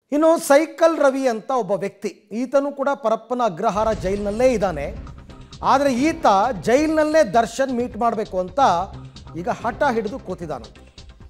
ಇನ್ನು ಸೈಕಲ್ ರವಿ ಅಂತ ಒಬ್ಬ ವ್ಯಕ್ತಿ ಈತನು ಕೂಡ ಪರಪ್ಪನ ಅಗ್ರಹಾರ ಜೈಲಿನಲ್ಲೇ ಇದ್ದಾನೆ ಆದರೆ ಈತ ಜೈಲಿನಲ್ಲೇ ದರ್ಶನ್ ಮೀಟ್ ಮಾಡಬೇಕು ಅಂತ ಈಗ ಹಠ ಹಿಡಿದು ಕೂತಿದ್ದಾನಂತೆ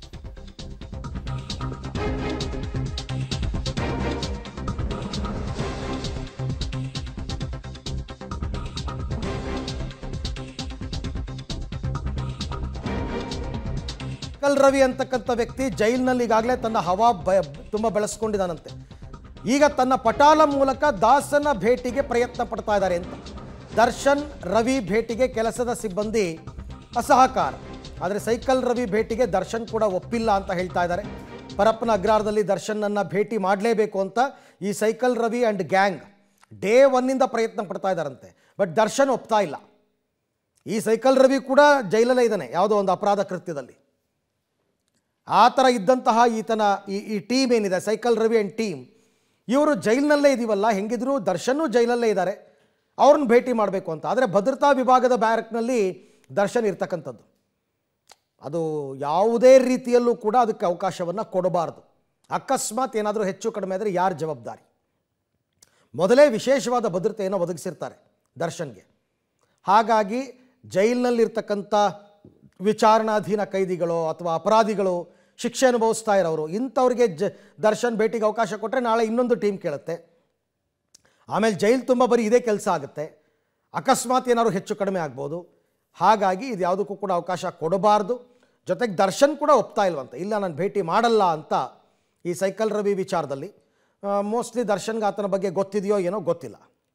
ಸೈಕಲ್ ರವಿ ಅಂತಕ್ಕಂಥ ವ್ಯಕ್ತಿ ಜೈಲಿನಲ್ಲಿ ಈಗಾಗಲೇ ತನ್ನ ಹವಾ ಬ ತುಂಬ ಬೆಳೆಸ್ಕೊಂಡಿದ್ದಾನಂತೆ ಈಗ ತನ್ನ ಪಟಾಲ ಮೂಲಕ ದಾಸನ ಭೇಟಿಗೆ ಪ್ರಯತ್ನ ಪಡ್ತಾ ಇದ್ದಾರೆ ಅಂತ ದರ್ಶನ್ ರವಿ ಭೇಟಿಗೆ ಕೆಲಸದ ಸಿಬ್ಬಂದಿ ಅಸಹಕಾರ ಆದರೆ ಸೈಕಲ್ ರವಿ ಭೇಟಿಗೆ ದರ್ಶನ್ ಕೂಡ ಒಪ್ಪಿಲ್ಲ ಅಂತ ಹೇಳ್ತಾ ಇದ್ದಾರೆ ಪರಪ್ಪನ ಅಗ್ರಹಾರದಲ್ಲಿ ದರ್ಶನ್ನನ್ನು ಭೇಟಿ ಮಾಡಲೇಬೇಕು ಅಂತ ಈ cycle Ravi and gang day ಒನ್ನಿಂದ ಪ್ರಯತ್ನ ಪಡ್ತಾ ಇದ್ದಾರಂತೆ ಬಟ್ ದರ್ಶನ್ ಒಪ್ತಾ ಇಲ್ಲ ಈ ಸೈಕಲ್ ರವಿ ಕೂಡ ಜೈಲಲ್ಲೇ ಇದ್ದಾನೆ ಯಾವುದೋ ಒಂದು ಅಪರಾಧ ಕೃತ್ಯದಲ್ಲಿ ಆ ಥರ ಇದ್ದಂತಹ ಈತನ ಈ ಈ ಟೀಮ್ ಏನಿದೆ ಸೈಕಲ್ ರವಿ ಆ್ಯಂಡ್ ಟೀಮ್ ಇವರು ಜೈಲಿನಲ್ಲೇ ಇದೀವಲ್ಲ ಹೆಂಗಿದ್ರು ದರ್ಶನ್ನು ಜೈಲಲ್ಲೇ ಇದ್ದಾರೆ ಅವ್ರನ್ನ ಭೇಟಿ ಮಾಡಬೇಕು ಅಂತ ಆದರೆ ಭದ್ರತಾ ವಿಭಾಗದ ಬ್ಯಾರಕ್ನಲ್ಲಿ ದರ್ಶನ್ ಇರ್ತಕ್ಕಂಥದ್ದು ಅದು ಯಾವುದೇ ರೀತಿಯಲ್ಲೂ ಕೂಡ ಅದಕ್ಕೆ ಅವಕಾಶವನ್ನು ಕೊಡಬಾರ್ದು ಅಕಸ್ಮಾತ್ ಏನಾದರೂ ಹೆಚ್ಚು ಕಡಿಮೆ ಆದರೆ ಯಾರು ಜವಾಬ್ದಾರಿ ಮೊದಲೇ ವಿಶೇಷವಾದ ಭದ್ರತೆಯನ್ನು ಒದಗಿಸಿರ್ತಾರೆ ದರ್ಶನ್ಗೆ ಹಾಗಾಗಿ ಜೈಲಿನಲ್ಲಿರ್ತಕ್ಕಂಥ ವಿಚಾರಣಾಧೀನ ಕೈದಿಗಳು ಅಥವಾ ಅಪರಾಧಿಗಳು ಶಿಕ್ಷೆ ಅನುಭವಿಸ್ತಾ ಇರೋರು ಇಂಥವ್ರಿಗೆ ಜ ದರ್ಶನ್ ಭೇಟಿಗೆ ಅವಕಾಶ ಕೊಟ್ಟರೆ ನಾಳೆ ಇನ್ನೊಂದು ಟೀಮ್ ಕೇಳುತ್ತೆ ಆಮೇಲೆ ಜೈಲು ತುಂಬ ಬರೀ ಇದೇ ಕೆಲಸ ಆಗುತ್ತೆ ಅಕಸ್ಮಾತ್ ಏನಾದ್ರು ಹೆಚ್ಚು ಕಡಿಮೆ ಆಗ್ಬೋದು ಹಾಗಾಗಿ ಇದು ಯಾವುದಕ್ಕೂ ಕೂಡ ಅವಕಾಶ ಕೊಡಬಾರ್ದು ಜೊತೆಗೆ ದರ್ಶನ್ ಕೂಡ ಒಪ್ತಾ ಇಲ್ವಂತೆ ಇಲ್ಲ ನಾನು ಭೇಟಿ ಮಾಡಲ್ಲ ಅಂತ ಈ ಸೈಕಲ್ ರವಿ ವಿಚಾರದಲ್ಲಿ ಮೋಸ್ಟ್ಲಿ ದರ್ಶನ್ಗೆ ಆತನ ಬಗ್ಗೆ ಗೊತ್ತಿದೆಯೋ ಏನೋ ಗೊತ್ತಿಲ್ಲ